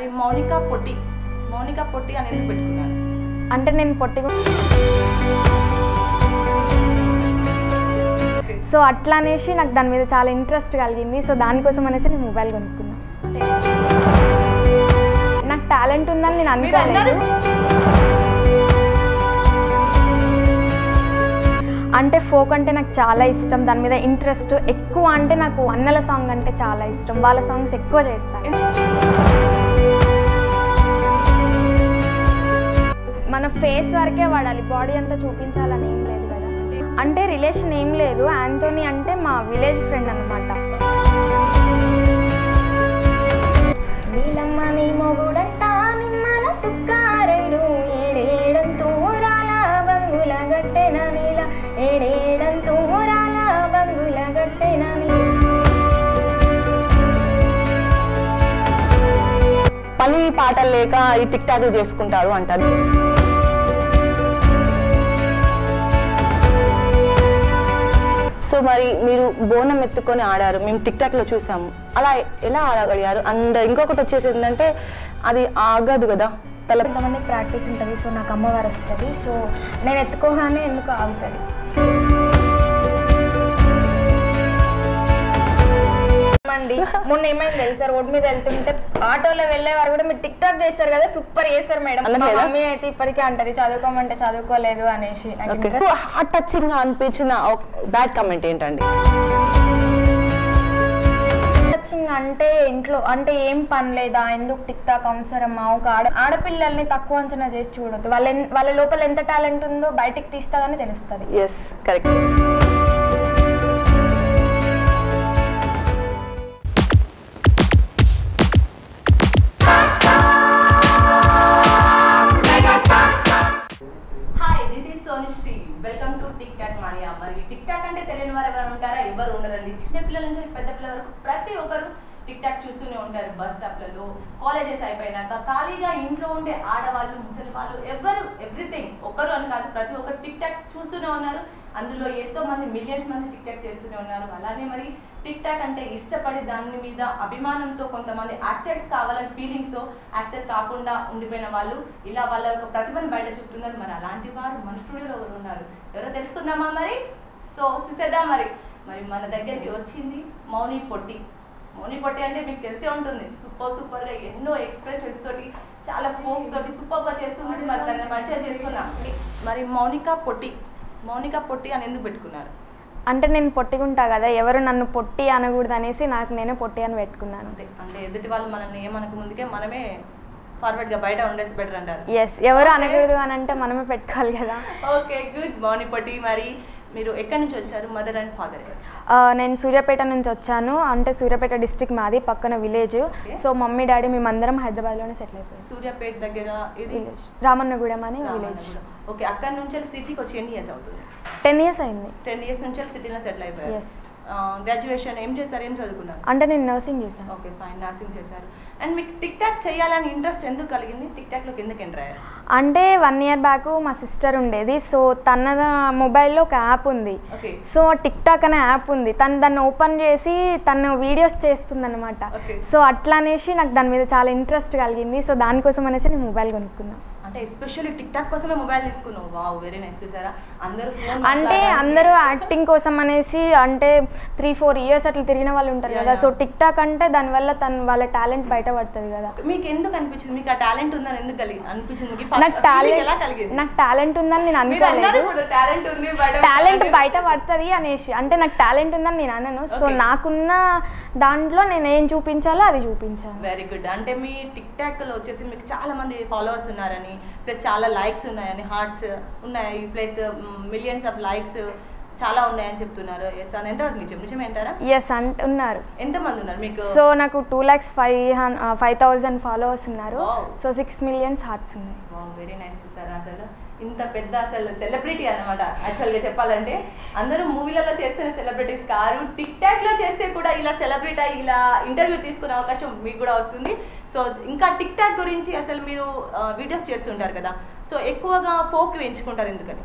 మరి మౌనిక పొట్టి మౌనిక పొట్టి అని ఎందుకు పెట్టుకున్నారు అంటే నేను పొట్టిగా సో అట్లా అనేసి నాకు దాని మీద చాలా ఇంట్రెస్ట్ కలిగింది సో దానికోసం అనేసి నేను మొబైల్ కొనుక్కున్నాను అంటే నాకు టాలెంట్ ఉందని నేను మీరు అన్నారు అనుకోలేదు అంటే ఫోక్ అంటే నాకు చాలా ఇష్టం దాని మీద ఇంట్రెస్ట్ ఎక్కువ అంటే నాకు అన్నల సాంగ్ అంటే చాలా ఇష్టం వాళ్ళ సాంగ్స్ ఎక్కువ చేస్తాను మన ఫేస్ వరకే వాడాలి బాడీ అంతా చూపించాలని ఏం లేదు కదా అంటే రిలేషన్ ఏం లేదు యాంటోనీ అంటే మా విలేజ్ ఫ్రెండ్ అనమాట నీలమ్మ నీ మొగుడంట నిమ్మల సుక్కారెడు ఏడేడంతూరాల బంగుల గట్టెన నీల ఏడేడంతూరాల బంగుల గట్టెన నీల పని పాటలు లేక ఈ టిక్ టాక్ చేసుకుంటారు అంటారు సో మరి మీరు బోనం ఎత్తుకొని ఆడారు మేము టిక్ టాక్ లో చూసాము అలా ఎలా ఆడగలిగారు అండ్ ఇంకొకటి వచ్చేసి ఏంటంటే అది ఆగదు కదా తల కొంతమంది ప్రాక్టీస్ ఉంటుంది సో నాకు అమ్మవారు వస్తుంది సో నేను ఎత్తుకోగానే ఎందుకు ఆగుతుంది అండి మొన్న ఏమైంది తెలుసా రోడ్ మీద వెళ్తుంటే ఆటోలో వెళ్ళేవారు కూడా మీరు టిక్ టాక్ చేస్తారు కదా సూపర్ చేస్తారు మేడం మా అనలేదా? మమ్మీ అయితే ఇప్పటికే అంటది చదువుకోమంటే చదువుకోలేదు అనేసి నాకు ఓకే interest- హార్ట్ టచింగ్ గా అనిపించిన బ్యాడ్ కమెంట్ ఏంటండి టచింగ్ అంటే ఇంట్లో అంటే ఏం పని లేదా ఎందుకు టిక్ టాక్ అవసరమా ఒక ఆడ ఆడపిల్లల్ని తక్కువ అంచనా చేసి చూడొద్దు వాళ్ళ ఎన్- వాళ్ళ లోపల ఎంత టాలెంట్ ఉందో బయటికి తీస్తాగానే తెలుస్తుంది yes correct hi this is Sonisri welcome to TikTok mania మరి టిక్ టాక్ అంటే తెలియని వారు ఎవరైనా ఉంటారా ఎవరు ఉండరండి చిన్న పిల్లల నుంచి పెద్ద పిల్లల వరకు ప్రతి ఒక్కరు టిక్ టాక్ చూస్తూనే ఉంటారు బస్ స్టాప్లలో కాలేజెస్ అయిపోయినాక ఖాళీగా ఇంట్లో ఉండే ఆడవాళ్ళు ముసలి వాళ్ళు ఎవరు ఎవ్రీథింగ్ ఒక్కరు అని కాదు ప్రతి ఒక్కరు టిక్ టాక్ చూస్తూనే ఉన్నారు అందులో ఎంతో మంది మిలియన్స్ మంది టిక్ టాక్ చేస్తూనే ఉన్నారు అలానే మరి టిక్ టాక్ అంటే ఇష్టపడి దాని మీద అభిమానంతో కొంతమంది యాక్టర్స్ కావాలని ఫీలింగ్స్తో యాక్టర్ కాకుండా ఉండిపోయిన వాళ్ళు ఇలా వాళ్ళ యొక్క ప్రతిభను బయట చూపుతున్నారు మరి అలాంటి వారు మన స్టూడియోలో ఎవరు ఉన్నారు ఎవరో తెలుసుకుందామా మరి సో చూసేద్దాం మరి మరి మన దగ్గరికి వచ్చింది మౌని పొట్టి మౌని పొట్టి అంటే మీకు తెలిసే ఉంటుంది సూపర్ సూపర్గా ఎన్నో ఎక్స్ప్రెషన్స్ తోటి చాలా ఫోక్ తోటి సూపర్గా చేస్తుంది మరి దాన్ని పరిచయం చేసుకున్నాం మరి మౌనిక పొట్టి మౌనిక పొట్టి అని ఎందుకు పెట్టుకున్నారు అంటే నేను పొట్టిగుంటా కదా ఎవరు నన్ను పొట్టి అనకూడదు అనేసి నాకు నేనే పొట్టి అని పెట్టుకున్నాను అంతే అంటే ఎదుటి వాళ్ళు మనల్ని ఏమనక ముందుకే మనమే ఫార్వర్డ్ గా బయట ఉండేసి బెటర్ అంటారు ఎస్ ఎవరు అనకూడదు అని అంటే మనమే పెట్టుకోవాలి కదా ఓకే గుడ్ మార్నింగ్ పట్టి మరి మీరు ఎక్కడి నుంచి వచ్చారు మదర్ అండ్ ఫాదర్ ఆ, నేను సూర్యాపేట నుంచి వచ్చాను అంటే సూర్యాపేట డిస్ట్రిక్ట్ మాది పక్కన విలేజ్ సో మమ్మీ డాడీ మేమందరం హైదరాబాద్లోనే సెటిల్ అయిపోయాం సూర్యాపేట్ దగ్గర ఇది విలేజ్ రామన్నగూడెం అని విలేజ్ ఓకే అక్కడ నుంచి సిటీకి వచ్చి ఎన్ని ఇయర్స్ అవుతుంది టెన్ ఇయర్స్ అయింది టెన్ ఇయర్స్ నుంచి సిటీలో సెటిల్ అయిపోయారు ఎస్ గ్రాడ్యుయేషన్ ఏం చేశారు ఏం చదువుకున్నారు అంటే నేను నర్సింగ్ చేశాను ఓకే ఫైన్ నర్సింగ్ చేశారు అండ్ మీకు టిక్ టాక్ చేయాలని ఇంట్రెస్ట్ ఎందుకు కలిగింది టిక్ టాక్లోకి ఎందుకు ఎంటర్ అయ్యారు అంటే వన్ ఇయర్ బ్యాక్ మా సిస్టర్ ఉండేది సో తన మొబైల్లో ఒక యాప్ ఉంది ఓకే సో టిక్ టాక్ అనే యాప్ ఉంది తను దాన్ని ఓపెన్ చేసి తను వీడియోస్ చేస్తుంది అనమాట Okay. సో అట్లా అనేసి నాకు దాని మీద చాలా ఇంట్రెస్ట్ కలిగింది సో దానికోసం అనేసి నేను మొబైల్ కొనుక్కున్నాను అంటే ఎస్పెషల్లీ టిక్ టాక్ కోసమే మొబైల్ తీసుకున్నావు వావ్ వెరీ నైస్ చూసారా అందరూ phone అంటే మాట్లాడడానికి- అందరూ యాక్టింగ్ కోసం అనేసి అంటే త్రీ ఫోర్ ఇయర్స్ అట్లా తిరిగిన వాళ్ళు ఉంటారు Yeah, కదా yeah. సో టిక్ టాక్ అంటే దానివల్ల తన వాళ్ళ టాలెంట్ బయట పడుతుంది కదా మీకు ఎందుకు అనిపించింది మీకు ఆ టాలెంట్ ఉందని ఎందుకు కలిగి అనిపించింది మీకు నాకు feeling టాలెంట్ ఎలా కలిగింది నాకు టాలెంట్ ఉందని నేను మీరు అన్నారు అనుకోలేదు ఇప్పుడు టాలెంట్ ఉంది బయట టాలెంట్ బయట పడుతుంది అనేసి అంటే నాకు టాలెంట్ ఉందని నేను అనను సో Okay. నాకున్న దాంట్లో నేను ఏం చూపించాలో అది చూపించాను వెరీ గుడ్ అంటే మీ టిక్ టాక్ లో వచ్చేసి మీకు చాలా మంది ఫాలోవర్స్ ఉన్నారని ప్లస్ చాలా లైక్స్ ఉన్నాయని హార్ట్స్ ఉన్నాయి ప్లస్ మిలియన్స్ ఆఫ్ లైక్స్ చాలా ఉన్నాయని చెప్తున్నారు ఎస్ అని ఎంతవరకు నిజం నిజం ఏంటారా ఎస్ అంటున్నారు ఎంతమంది ఉన్నారు మీకు సో నాకు టూ ల్యాక్స్ ఫైవ్ హన్ ఫైవ్ థౌజండ్ ఫాలోవర్స్ ఉన్నారు Wow. So six millions hearts ఉన్నాయి వెరీ నైస్ చూసారా అసలు ఇంత పెద్ద అసలు సెలబ్రిటీ అనమాట యాక్చువల్గా చెప్పాలంటే అందరూ మూవీలలో చేస్తేనే సెలబ్రిటీస్ కారు టిక్ టాక్ లో చేస్తే కూడా ఇలా సెలబ్రిటీ అయ్యి ఇలా ఇంటర్వ్యూ తీసుకునే అవకాశం మీకు కూడా వస్తుంది సో ఇంకా టిక్ టాక్ గురించి అసలు మీరు వీడియోస్ చేస్తుంటారు కదా సో ఎక్కువగా ఫోక్ ఎంచుకుంటారు ఎందుకని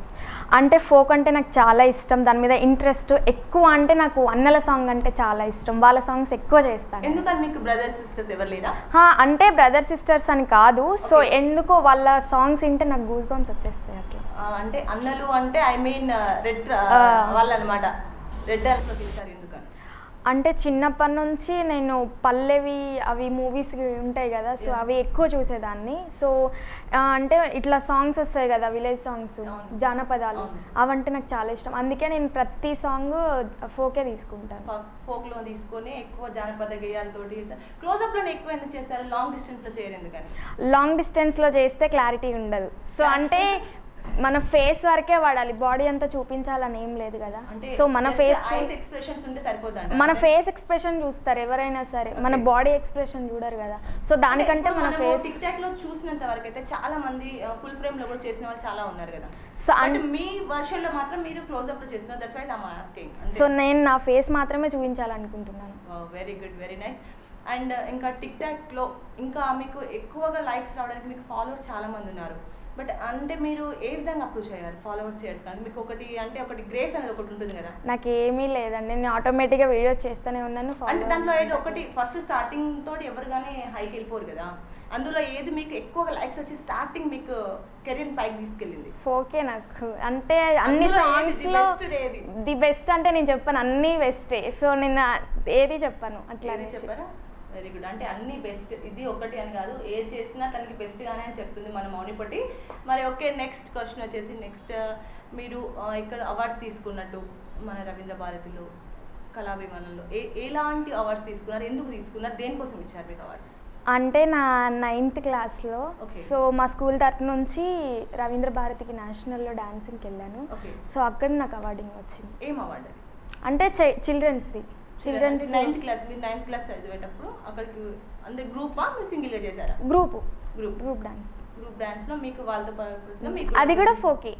అంటే ఫోక్ అంటే నాకు చాలా ఇష్టం దాని మీద ఇంట్రెస్ట్ ఎక్కువ అంటే నాకు అన్నల సాంగ్ అంటే చాలా ఇష్టం వాళ్ళ సాంగ్స్ ఎక్కువ చేస్తాను ఎందుకని మీకు బ్రదర్స్ సిస్టర్స్ ఎవరు లేదా హా, అంటే బ్రదర్ సిస్టర్స్ అని కాదు సో Okay. ఎందుకో వాళ్ళ సాంగ్స్ వింటే నాకు గూస్ బంప్స్ వచ్చేస్తాయి అట్లా ఆ, అంటే అన్నలు అంటే ఐ మీన్ రెడ్ ఆ. వాళ్ళు అనమాట రెడ్ అల్ఫ్లో తీస్తారు ఎందుకని అంటే చిన్నప్పటి నుంచి నేను పల్లెవి అవి మూవీస్ ఉంటాయి కదా సో Yeah. అవి ఎక్కువ చూసేదాన్ని సో ఆ, అంటే ఇట్లా సాంగ్స్ వస్తాయి కదా విలేజ్ సాంగ్స్ అవును. జానపదాలు అవును. అవంటే నాకు చాలా ఇష్టం అందుకే నేను ప్రతి సాంగ్ ఫోకే తీసుకుంటాను ఫోక్ లో తీసుకొని ఎక్కువ జానపద గేయాలతోటి క్లోజ్అప్ లో ఎక్కువ ఎందుకు చేస్తారు లాంగ్ డిస్టెన్స్ లో చేయరు ఎందుకని లాంగ్ డిస్టెన్స్లో చేస్తే క్లారిటీ ఉండదు సో అంటే మన ఫేస్ వరకే వాడాలి బాడీ అంతా చూపించాలని ఏం లేదు కదా అంటే సో మన ఫేస్ ఐస్ ఎక్స్ప్రెషన్స్ ఉంటే సరిపోదండి మన ఫేస్ ఎక్స్ప్రెషన్ చూస్తారు ఎవరైనా సరే మన Okay. బాడీ ఎక్స్ప్రెషన్ చూడరు కదా సో దానికంటే మన ఫేస్ టిక్ టాక్ లో చూసినంత వరకు అయితే చాలా మంది ఫుల్ ఫ్రేమ్ లో కూడా చేసిన వాళ్ళు చాలా ఉన్నారు కదా So, అంటే అన్- మీ వర్షన్ లో మాత్రం మీరు క్లోజ్అప్ లో చేస్తున్నారు that's why I'm asking so నేను నా ఫేస్ మాత్రమే చూపించాలనుకుంటున్నాను very good very nice and ఇంకా టిక్ టాక్ లో ఇంకా మీకు ఎక్కువగా లైక్స్ రావడానికి మీకు ఫాలోవర్స్ చాలా మంది ఉన్నారు బట్ అంటే మీరు ఏ విధంగా అప్రోచ్ అయ్యారు ఫాలోవర్స్ చేయడానికి మీకు ఒకటి అంటే ఒకటి గ్రేస్ అనేది ఒకటి ఉంటుంది కదా నాకు ఏమీ లేదండి నేను ఆటోమేటిక్గా వీడియోస్ చేస్తూనే ఉన్నాను అంటే follow దాంట్లో ఏదో అవుతున్నాను. ఒకటి ఫస్ట్ స్టార్టింగ్ తోటి ఎవరు కానీ హైకి వెళ్ళిపోరు కదా అందులో ఏది మీకు ఎక్కువగా లైక్స్ వచ్చి స్టార్టింగ్ మీకు కెరీర్ పైకి తీసుకెళ్ళింది ఓకే నాకు అంటే అన్ని అందులో ఏది సాంగ్స్ the లో best ఏది? ది బెస్ట్ అంటే నేను చెప్పాను అన్ని బెస్టే సో నేను ఏది చెప్పాను అట్లా ఏది చెప్పారా వెరీ గుడ్ అంటే అన్ని బెస్ట్ ఇది ఒకటి అని కాదు ఏది చేసినా తనకి బెస్ట్ గానే అని చెప్తుంది మన మౌనిపటి మరి ఓకే నెక్స్ట్ క్వశ్చన్ వచ్చేసి నెక్స్ట్ మీరు ఆ, ఇక్కడ అవార్డ్స్ తీసుకున్నట్టు మన రవీంద్ర భారతిలో కళాభిమానంలో ఏ ఎలాంటి అవార్డ్స్ తీసుకున్నారు ఎందుకు తీసుకున్నారు దేనికోసం ఇచ్చారు మీకు అవార్డ్స్ అంటే నా నైన్త్ క్లాస్లో Okay. సో మా స్కూల్ తరఫు నుంచి రవీంద్ర భారతికి నేషనల్లో డాన్సింగ్కి వెళ్ళాను ఓకే సో అక్కడ నాకు అవార్డింగ్ వచ్చింది ఏం అవార్డ్ అది అంటే చిల్డ్రన్స్ది చిల్డ్రన్స్ నైన్త్ క్లాస్ మీరు నైన్త్ క్లాస్ చదివేటప్పుడు అక్కడికి అందరు గ్రూపా మీరు సింగిల్ గా చేశారా group group group dance group dance లో మీకు వాళ్ళతో పర్పస్ గా మీకు అది కూడా ఫోకే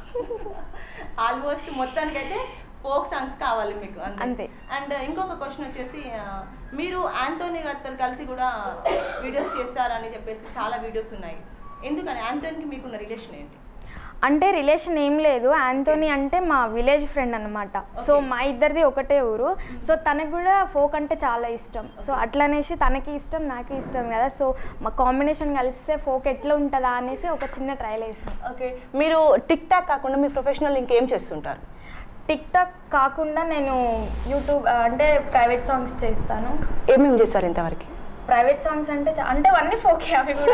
ఆల్మోస్ట్ మొత్తానికైతే ఫోక్ సాంగ్స్ కావాలి మీకు అంతే. అండ్ ఇంకొక క్వశ్చన్ వచ్చేసి ఆ, మీరు ఆంటోనీ గారితో కలిసి కూడా వీడియోస్ చేస్తారని చెప్పేసి చాలా వీడియోస్ ఉన్నాయి ఎందుకని ఆంటోనీకి మీకున్న రిలేషన్ ఏంటి అంటే రిలేషన్ ఏం లేదు ఆంటోనీ అంటే మా విలేజ్ ఫ్రెండ్ అనమాట సో Okay. మా ఇద్దరిది ఒకటే ఊరు సో తనకు కూడా ఫోక్ అంటే చాలా ఇష్టం సో అట్లనేసి తనకి ఇష్టం నాకు ఇష్టం కదా సో మా కాంబినేషన్ కలిస్తే ఫోక్ ఎట్లా ఉంటుందా అనేసి ఒక చిన్న ట్రయల్ వేసాం ఓకే మీరు టిక్ టాక్ కాకుండా మీ ప్రొఫెషనల్ ఇంకేం చేస్తుంటారు టిక్ టాక్ కాకుండా నేను యూట్యూబ్ ఆ, అంటే ప్రైవేట్ సాంగ్స్ చేస్తాను ఏమేమి చేస్తారు ఇంతవరకు ప్రైవేట్ సాంగ్స్ అంటే చా- అంటే అవన్నీ ఫోకే అవి కూడా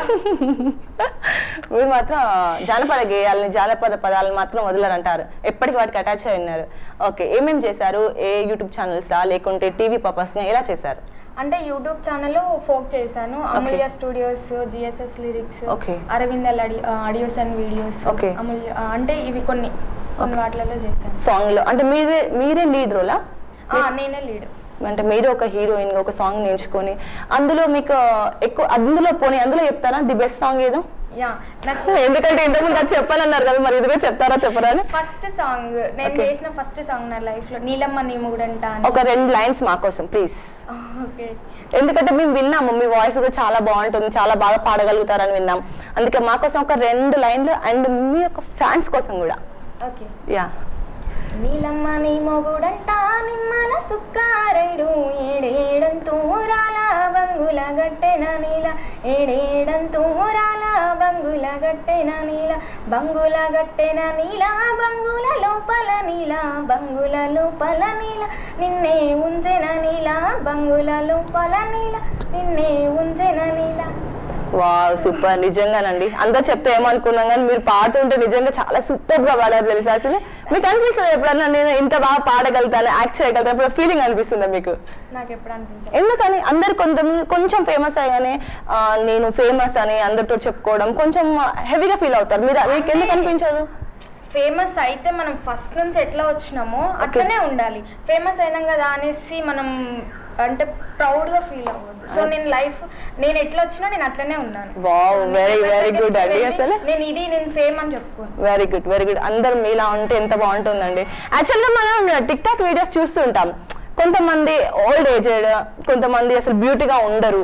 మీరు మాత్రం జానపద గేయాలని జానపద పదాలను మాత్రం వదలరంటారు ఎప్పటికి వాటికి అటాచ్ అయి ఉన్నారు ఓకే ఏమేమి చేశారు ఏ యూట్యూబ్ ఛానల్స్ రా లేకుంటే టీవీ పర్పస్ ఎలా చేశారు అంటే యూట్యూబ్ ఛానల్ ఫోక్ చేశాను Amulya studios GSS lyrics Okay. అరవిందల్ audios and videos Okay. Amulya ఆ, అంటే ఇవి కొన్ని కొన్ని వాటిలలో చేశాను సాంగ్ లో అంటే మీరే మీరే లీడ్ రోలా ఆ, నేనే లీడ్ అంటే మీరు ఒక హీరోయిన్ గా ఒక సాంగ్ నేర్చుకొని అందులో మీకు ఎక్కువ అందులో పోనీ అందులో చెప్తారా ది బెస్ట్ సాంగ్ ఏదో యా నాకు ఎందుకంటే ఇంతకుముందు అది చెప్పాలన్నారు కదా మరి ఇది కూడా చెప్తారా చెప్పరా అని ఫస్ట్ సాంగ్ నేను Okay. చేసిన ఫస్ట్ సాంగ్ నా లైఫ్ లో నీలమ్మ నీ మొగుడంట అని ఒక రెండు లైన్స్ మా కోసం ప్లీజ్ ఓకే ఎందుకంటే మేము విన్నాము మీ వాయిస్ కూడా చాలా బాగుంటుంది చాలా బాగా పాడగలుగుతారని విన్నాం అందుకే మా కోసం ఒక రెండు లైన్లు అండ్ మీ యొక్క ఫ్యాన్స్ కోసం కూడా ఓకే యా నీలమ్మ నీ మొగుడంట నిమ్మల సుక్కారైడు ఏడేడంతూరాల బంగుల గట్టెన నీల ఏడేడంతూరాల బంగుల గట్టెన నీల బంగుల గట్టెన నీల బంగుల లోపల నీల బంగుల లోపల నీల నిన్నే ఉంచెన నీల బంగుల లోపల నీల నిన్నే ఉంచెన నీల వా సూపర్ నిజంగానండి అందరు చెప్తే ఏమనుకున్నాం కానీ మీరు పాడుతుంటే నిజంగా చాలా సూపర్ గా పాడారు తెలుసా అసలు మీకు అనిపిస్తుంది ఎప్పుడన్నా నేను ఇంత బాగా పాడగలుగుతాను యాక్ట్ చేయగలుగుతాను ఎప్పుడు ఫీలింగ్ అనిపిస్తుందా మీకు నాకు ఎప్పుడు అనిపించదు ఎందుకని అందరు కొంత కొంచెం ఫేమస్ అయ్యానే ఆ, నేను ఫేమస్ అని అందరితో చెప్పుకోవడం కొంచెం హెవీగా ఫీల్ అవుతారు మీరు మీకు ఎందుకు అనిపించదు ఫేమస్ అయితే మనం ఫస్ట్ నుంచి ఎట్లా వచ్చినామో అట్లనే ఉండాలి ఫేమస్ అయినాం కదా అనేసి మనం అంటే ప్రౌడ్ గా ఫీల్ అవ్వద్దు సో నేను లైఫ్ నేను ఎట్లా వచ్చినా నేను అట్లనే ఉన్నాను వావ్ So, వెరీ నేను వెరీ ఎవరి గుడ్ అండి దగ్గరికి అసలు వెళ్ళి, నేను ఇది నేను ఫేమ్ అని చెప్పుకోను వెరీ గుడ్ వెరీ గుడ్ అందరూ మీలా ఉంటే ఎంత బాగుంటుందండి యాక్చువల్గా మనం టిక్ టాక్ వీడియోస్ చూస్తుంటాం కొంతమంది ఓల్డ్ ఏజ్డ్ కొంతమంది అసలు బ్యూటీగా ఉండరు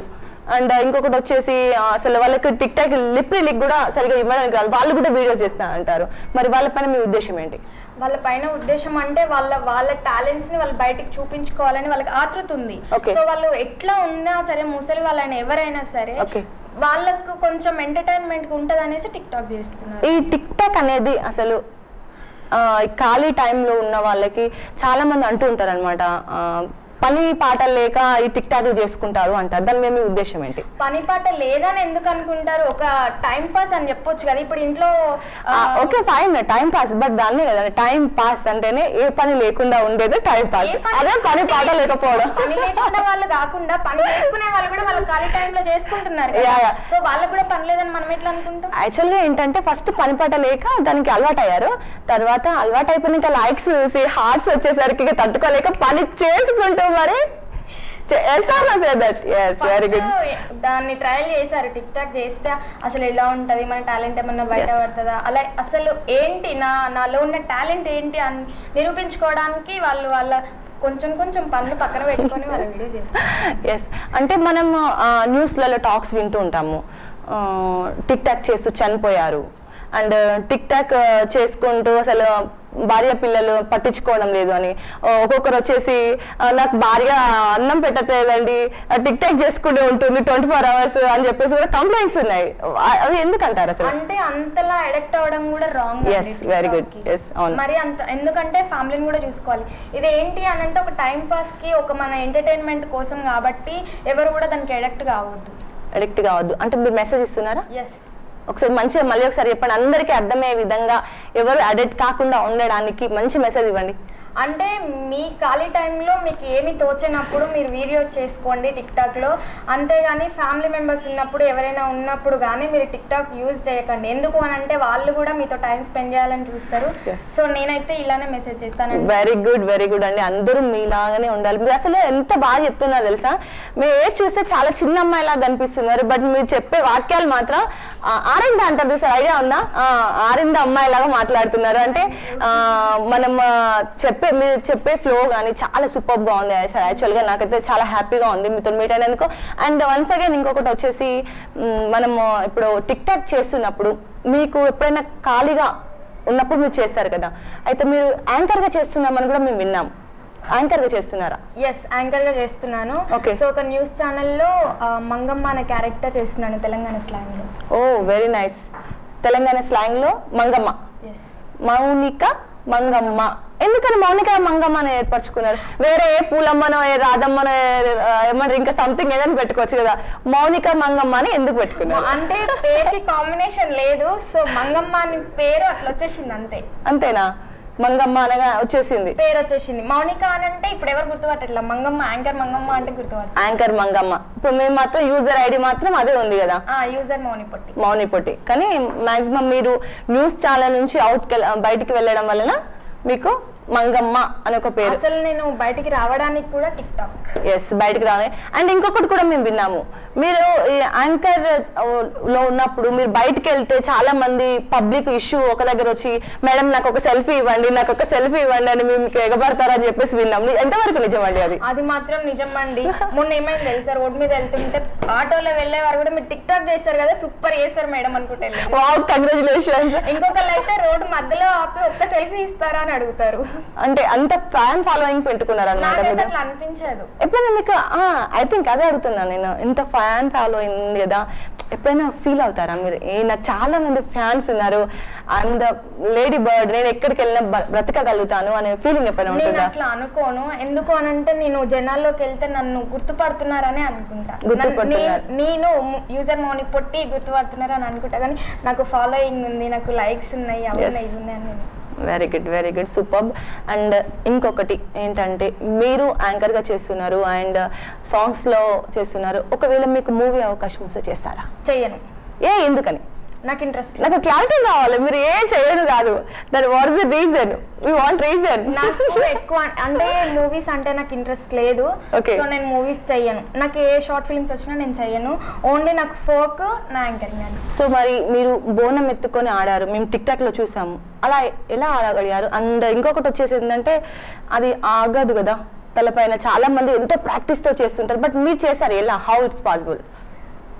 అండ్ ఇంకొకటి వచ్చేసి ఆ, అసలు వాళ్ళకి టిక్ టాక్ లిప్ లిక్ కూడా సరిగా ఇవ్వడానికి రాదు వాళ్ళు కూడా వీడియోస్ చేస్తా అంటారు మరి వాళ్ళపైన మీ ఉద్దేశం ఏంటి వాళ్ళ పైన ఉద్దేశం అంటే వాళ్ళ వాళ్ళ టాలెంట్స్ ని వాళ్ళు బయటికి చూపించుకోవాలని వాళ్ళకి ఆతృత ఉంది Okay. సో వాళ్ళు ఎట్లా ఉన్నా సరే ముసలి వాళ్ళైనా ఎవరైనా సరే Okay. వాళ్ళకు కొంచెం ఎంటర్టైన్మెంట్ ఉంటది అనేసి టిక్ టాక్ చేస్తున్నారు ఈ టిక్ టాక్ అనేది అసలు ఆ, ఈ ఖాళీ టైంలో ఉన్న వాళ్ళకి చాలా మంది అంటూ ఉంటారు అనమాట పని పాట లేక ఈ టిక్ టాక్లు చేసుకుంటారు అంటారు దాని మీద మీ ఉద్దేశం ఏంటి పని పాట లేదని ఎందుకు అనుకుంటారు ఒక టైం పాస్ అని చెప్పొచ్చు కదా ఇప్పుడు ఇంట్లో ఆ, okay fine time pass but దాన్నే కదా టైం పాస్ అంటేనే ఏ పని లేకుండా ఉండేది టైం పాస్ ఏ పని- అదే పని పాట లేకపోవడం పని లేకుండా వాళ్ళు కాకుండా పని చేసుకునే వాళ్ళు కూడా వాళ్ళ ఖాళీ టైంలో చేసుకుంటున్నారు Yeah, yeah. సో వాళ్ళకు కూడా పని లేదని మనం ఎట్లా అనుకుంటాం యాక్చువల్గా ఏంటంటే ఫస్ట్ పని పాట లేక దానికి అలవాటు అయ్యారు తర్వాత అలవాటు అయిపోయినాక లైక్స్ చూసి హార్ట్స్ వచ్చేసరికి ఇక తట్టుకోలేక పని చేసుకుంటూ మరి that is very good First దాన్ని ట్రయల్ చేశారు టిక్ టాక్ చేస్తే అసలు ఎలా ఉంటది మన టాలెంట్ ఏమన్నా బయట Yes. పడుతుందా అలా అసలు ఏంటి నా నాలో ఉన్న టాలెంట్ ఏంటి అని నిరూపించుకోవడానికి వాళ్ళు వాళ్ళ కొంచెం కొంచెం పనులు పక్కన పెట్టుకొని వాళ్ళ వీడియో చేస్తారు ఎస్ అంటే మనం న్యూస్లలో టాక్స్ వింటూ ఉంటాము టిక్ టాక్ చేస్తూ చనిపోయారు అండ్ టిక్ టాక్ చేసుకుంటూ అసలు భార్య పిల్లలు పట్టించుకోవడం లేదు అని ఆ, ఒక్కొక్కరు వచ్చేసి ఆ, నాకు భార్య అన్నం పెట్టట్లేదండి టిక్ టాక్ చేసుకుంటూ ఉంటుంది ట్వంటీ ఫోర్ అవర్స్ అని చెప్పేసి కూడా కంప్లైంట్స్ ఉన్నాయి ఆ- అవి ఎందుకు అంటారు అసలు అంటే అంతలా అడక్ట్ అవ్వడం కూడా wrong Yes, very good. Yes, అవును. మరి అంత ఎందుకంటే ఫ్యామిలీని కూడా చూసుకోవాలి ఇది ఏంటి అని అంటే ఒక టైం పాస్ కి ఒక మన ఎంటర్టైన్మెంట్ కోసం కాబట్టి ఎవరు కూడా దానికి అడక్ట్ కావద్దు అడిక్ట్ కావద్దు అంటే మీరు మెసేజ్ ఇస్తున్నారా ఎస్ ఒకసారి మంచిగా మళ్ళీ ఒకసారి చెప్పండి అందరికీ అర్థమయ్యే విధంగా ఎవరు అడిక్ట్ కాకుండా ఉండడానికి మంచి మెసేజ్ ఇవ్వండి అంటే మీ ఖాళీ టైంలో మీకు ఏమి తోచినప్పుడు మీరు వీడియోస్ చేసుకోండి టిక్ టాక్లో అంతేగాని ఫ్యామిలీ మెంబర్స్ ఉన్నప్పుడు ఎవరైనా ఉన్నప్పుడు కానీ మీరు టిక్ టాక్ యూజ్ చేయకండి ఎందుకు అని అంటే వాళ్ళు కూడా మీతో టైం స్పెండ్ చేయాలని చూస్తారు Yes. సో నేనైతే ఇలానే మెసేజ్ చేస్తానండి వెరీ గుడ్ వెరీ గుడ్ అండి అందరూ మీలాగానే ఉండాలి మీరు అసలు ఎంత బాగా చెప్తున్నారు తెలుసా మీరు ఏది చూస్తే చాలా చిన్న అమ్మాయిలా కనిపిస్తున్నారు బట్ మీరు చెప్పే వాక్యాలు మాత్రం ఆ, ఆరింద అంటారు సార్ ఐడియా ఉందా ఆ, ఆరింద అమ్మాయిలాగా మాట్లాడుతున్నారు అంటే ఆ, మనం ఆ, చెప్పే మీరు చెప్పే ఫ్లో కానీ చాలా సూపర్ గా ఉంది యాక్చువల్ గా నాకైతే చాలా హ్యాపీగా ఉంది మీతో మీట్ అయినందుకు అండ్ వన్స్ అగైన్ ఇంకొకటి వచ్చేసి మ్, మనము ఇప్పుడు టిక్ టాక్ చేస్తున్నప్పుడు మీకు ఎప్పుడైనా ఖాళీగా ఉన్నప్పుడు మీరు చేస్తారు కదా అయితే మీరు యాంకర్ గా చేస్తున్నామని కూడా మేము విన్నాం యాంకర్ గా చేస్తున్నారా ఎస్ యాంకర్ గా చేస్తున్నాను Okay. సో ఒక న్యూస్ ఛానల్లో మంగమ్మ అనే క్యారెక్టర్ చేస్తున్నాను తెలంగాణ స్లాంగ్ లో ఓ వెరీ నైస్ తెలంగాణ స్లాంగ్ లో మంగమ్మ ఎస్ మౌనిక మంగమ్మ ఎందుకని మౌనిక మంగమ్మ అని ఏర్పరచుకున్నారు వేరే ఏ పూలమ్మనో ఏ రాధమ్మనో ఏ- ఆ, ఏమంటారు ఇంకా సంథింగ్ ఏదైనా పెట్టుకోవచ్చు కదా మౌనిక మంగమ్మ అని ఎందుకు పెట్టుకున్నారు అంటే పేరుకి కాంబినేషన్ లేదు సో మంగమ్మ అని పేరు అట్లా వచ్చేసింది అంతే అంతేనా మంగమ్మ అనగా వచ్చేసింది పేరు వచ్చేసింది మౌనిక అని అంటే ఇప్పుడు ఎవరు గుర్తుపట్టట్లా మంగమ్మ యాంకర్ మంగమ్మ అంటే గుర్తుపట్ట యాంకర్ మంగమ్మ ఇప్పుడు మేము మాత్రం యూజర్ ఐడి మాత్రం అదే ఉంది కదా యూజర్ మౌని పొట్టి మౌని పొట్టి కానీ మాక్సిమం మీరు న్యూస్ ఛానల్ నుంచి అవుట్ బయటికి వెళ్ళడం వలన మీకు మంగమ్మ అని ఒక పేరు అసలు నేను బయటికి రావడానికి కూడా టిక్ టాక్ ఎస్ బయటికి రావాలి అండ్ ఇంకొకటి కూడా మేము విన్నాము మీరు ఈ యాంకర్ లో ఉన్నప్పుడు మీరు బయటికి వెళ్తే చాలా మంది పబ్లిక్ ఇష్యూ ఒక దగ్గర వచ్చి మేడం నాకు ఒక సెల్ఫీ ఇవ్వండి నాకు ఒక సెల్ఫీ ఇవ్వండి అని మీకు ఎగబడతారని చెప్పేసి విన్నాం ని- ఎంతవరకు నిజమండి అది అది మాత్రం నిజం అండి మొన్న ఏమైంది తెలుసా రోడ్ మీద వెళ్తుంటే ఆటోలో వెళ్ళే వారు కూడా మీరు టిక్ టాక్ చేస్తారు కదా సూపర్ చేస్తారు మేడం అనుకుంటే వెళ్ళారు. వావ్ కంగ్రాచులేషన్స్ ఇంకొకళ్ళు అయితే రోడ్డు మధ్యలో ఆపి ఒక్క సెల్ఫీ ఇస్తారా అని అడుగుతారు అంటే అంత ఫ్యాన్ ఫాలోయింగ్ పెట్టుకున్నారు అనమాట నాకైతే మీరు అట్లా అనిపించదు ఎప్పుడైనా మీకు ఐ థింక్ అదే అడుగుతున్నా నేను ఇంత ఫ్యాన్ ఫాలో అయింది కదా ఎప్పుడైనా ఫీల్ అవుతారా మీరు ఏ నాకు చాలా మంది ఫ్యాన్స్ ఉన్నారు అండ్ లేడీ బర్డ్ నేను ఎక్కడికి వెళ్ళినా బ- బ్రతకగలుగుతాను అనే ఫీలింగ్ ఎప్పుడైనా నేను ఉంటుందా అట్లా అనుకోను ఎందుకు అని అంటే నేను జనాల్లోకి వెళ్తే నన్ను గుర్తుపడుతున్నారని అనుకుంటా గుర్తుపడుతున్నారు. నన్ను- నేను యూజర్ మౌని పొట్టి గుర్తుపడుతున్నారు అని అనుకుంటా కానీ నాకు ఫాలోయింగ్ ఉంది నాకు లైక్స్ ఉన్నాయి అవి Yes. ఉన్నాయి ఇవి ఉన్నాయి అని నేను very good very good super and ఇంకొకటి ఏంటంటే మీరు యాంకర్ గా చేస్తున్నారు అండ్ సాంగ్స్ లో చేస్తున్నారు ఒకవేళ మీకు మూవీ అవకాశం వస్తే చేస్తారా చెయ్యను ఏ ఎందుకని నాకు ఇంట్రెస్ట్ నాకు క్లారిటీ కావాలి మీరు ఏ చేయరు కాదు దాని what is the reason we want reason నాకు ఎక్కువ అంటే మూవీస్ అంటే నాకు ఇంట్రెస్ట్ లేదు Okay. సో నేను మూవీస్ చెయ్యను నాకు ఏ షార్ట్ ఫిల్మ్స్ వచ్చినా నేను చెయ్యను ఓన్లీ నాకు ఫోక్ నా యాంకరింగ్ అని సో మరి మీరు బోనం ఎత్తుకొని ఆడారు మేము టిక్ టాక్ లో చూసాము అలా ఎలా ఆడగలిగారు అండ్ ఇంకొకటి వచ్చేసి ఏంటంటే అది ఆగదు కదా తలపైన చాలా మంది ఎంతో ప్రాక్టీస్ తో చేస్తుంటారు బట్ మీరు చేశారు ఎలా హౌ ఇట్స్ పాసిబుల్